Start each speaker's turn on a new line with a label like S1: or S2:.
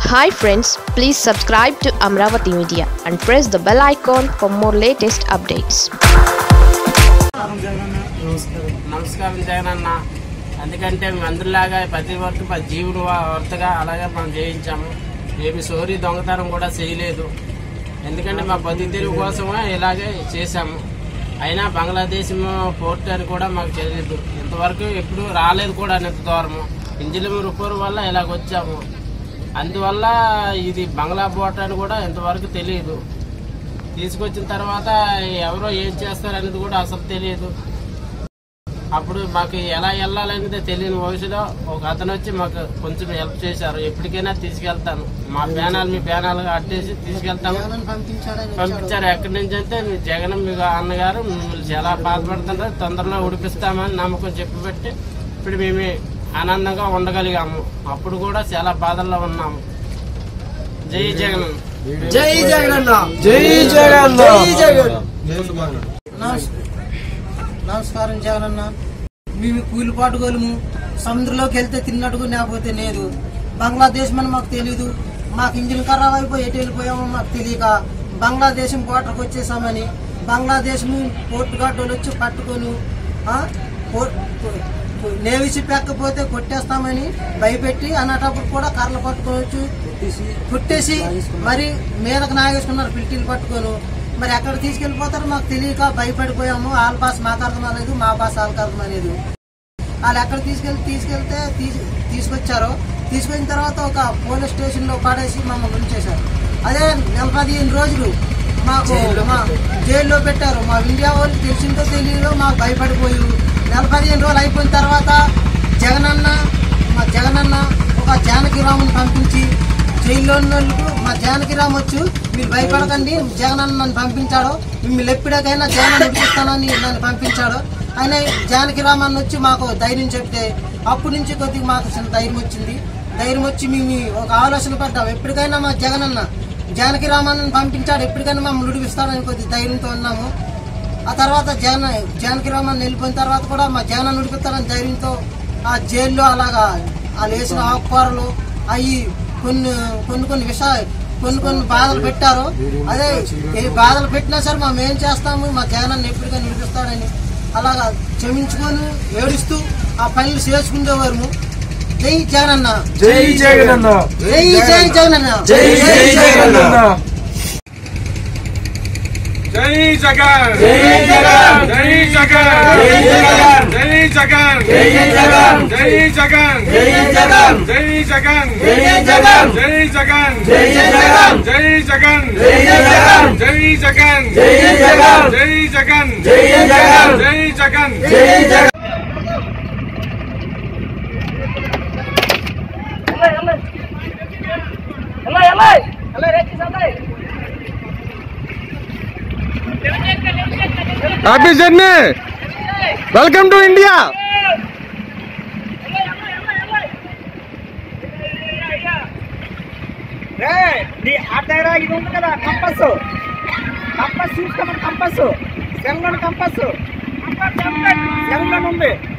S1: hi friends please subscribe to Amaravati media and press the bell icon for more latest updates
S2: నమస్కారం జగనన్న ఎందుకంటే మేము అందరిలాగా ప్రతి వరకు ప్రతి జీవుడు వర్తగా అలాగే మనం చేయించాము ఏమి సోరీ దొంగతనం కూడా చేయలేదు ఎందుకంటే మా బతుకు తెరువు కోసమే ఇలాగే చేశాము అయినా బంగ్లాదేశ్ పోర్ట్ అని కూడా మాకు తెలియదు ఇంతవరకు ఎప్పుడు రాలేదు కూడా ఇంత దూరము ఇంజిన్ రిపేర్ వల్ల ఇలాగ వచ్చాము అందువల్ల ఇది బంగ్లా బోట్ అని కూడా ఇంతవరకు తెలియదు తీసుకొచ్చిన తర్వాత ఎవరో ఏం చేస్తారనేది కూడా అసలు తెలియదు అప్పుడు మాకు ఎలా వెళ్ళాలనేది తెలియని వయసులో ఒక అతను వచ్చి మాకు కొంచెం హెల్ప్ చేశారు ఎప్పటికైనా తీసుకెళ్తాను మా బ్యానాలు మీ బ్యానాలు అట్టేసి తీసుకెళ్తాము పంపించారు ఎక్కడి నుంచి అంటే మీ జగన్ మీ అన్నగారు మిమ్మల్ని చాలా బాధపడుతున్నారు తొందరలో ఉడిపిస్తామని నమ్మకం చెప్పి పెట్టి ఇప్పుడు మేము ఆనందంగా ఉండగలిగాము అప్పుడు కూడా చాలా బాధల్లో ఉన్నాము జై జగన్
S3: జై జగనన్న
S4: జై జగన్
S3: జై జగన్
S5: నమస్- నమస్కారం జగనన్న మేము కూలిపాటుగోలుము సముద్రంలోకి వెళ్తే తిన్నట్టుగా లేకపోతే లేదు బంగ్లాదేశ్ అని మాకు తెలీదు మాకు ఇంజిన్ ఖరాబ్ అయిపోయి ఎటు వెళ్ళిపోయామో మాకు తెలియక బంగ్లాదేశం బోర్డర్కి వచ్చేసామని బంగ్లాదేశ్ పోర్టు గార్డులు వచ్చి పట్టుకొని ఆ, పో- పో- నేవి షిప్ ఎక్కపోతే కొట్టేస్తామని భయపెట్టి అన్నటప్పుడు కూడా కర్రలు పట్టుకొని వచ్చి కుట్టేసి మరి మీదకు నాగేసుకున్నారు పిల్టీలు పట్టుకొని మరి ఎక్కడ తీసుకెళ్లిపోతారో మాకు తెలియక భయపడిపోయాము వాళ్ళ భాష మాకు అర్థమలేదు మా భాష వాళ్ళకి అర్థమలేదు వాళ్ళు ఎక్కడ తీసుకెళ్లి తీసుకెళ్తే తీసి తీసుకొచ్చారో తీసుకొచ్చిన తర్వాత ఒక పోలీస్ స్టేషన్ లో పడేసి మమ్మల్ని ఉంచేశారు అదే నెల పదిహేను రోజులు మాకు మా జైల్లో పెట్టారు మా ఇండియా వాళ్ళు తెలిసిందో తెలియదో మాకు భయపడిపోయి నెల పదిహేను రోజులు అయిపోయిన తర్వాత జగనన్న మా జగనన్న ఒక జానకిరాముని పంపించి జైల్లో ఉన్న వాళ్ళకు మా జానకిరామ్ వచ్చు మీరు భయపడకండి జగనన్న నన్ను పంపించాడు మిమ్మల్ని ఎప్పుడైనా జగన్ నడిపిస్తానని నన్ను పంపించాడు ఆయన జానకిరామ్ అన్న వచ్చి మాకు ధైర్యం చెప్తే అప్పటి నుంచి కొద్దిగా మాకు చిన్న ధైర్యం వచ్చింది ధైర్యం వచ్చి మేము ఒక ఆలోచన పడ్డాం ఎప్పటికైనా మా జగనన్న జానకిరామన్నని పంపించాడు ఎప్పటికైనా మమ్మల్ని విడిపిస్తాడని కొద్దిగా ధైర్యంతో ఉన్నాము ఆ తర్వాత జగన్ జానకిరామన్ వెళ్ళిపోయిన తర్వాత కూడా మా జగన్ నుడిపిస్తాడని ధైర్యంతో ఆ జైల్లో అలాగా వాళ్ళు వేసిన ఆకుకూరలు అవి కొన్ని కొన్ని కొన్ని విషయాలు కొన్ని కొన్ని బాధలు పెట్టారు అదే ఈ బాధలు పెట్టినా సరే మేము ఏం చేస్తాము మా జగన్ ఎప్పటికైనా నిలిపిస్తాడని అలాగా క్షమించుకొని ఏడుస్తూ ఆ పనులు చేసుకునేవారు జై జగనన్న
S4: జై జగనన్న
S5: జై జై జగనన్న
S4: జై జై జగనన్న
S6: జై జగన్
S4: జై జగన్
S6: జై జగన్
S4: జై జగన్
S6: జై జగన్
S4: జై జగన్
S6: జై జగన్
S4: జై జగన్
S6: జై జగన్
S4: జై జగన్
S6: జై జగన్
S4: జై జగన్
S6: జై జగన్
S4: జై జగన్
S6: జై జగన్
S4: జై జగన్
S6: జై
S4: జై
S6: జగన్
S4: జగన్
S6: జై Jagan happy journey welcome to India
S3: దగ్గర ఇది ఉంది కదా కంపస్ కంపస్ చూసుకోమని కంపస్ సెల్లోని కంపస్ సెల్లోని ఉంది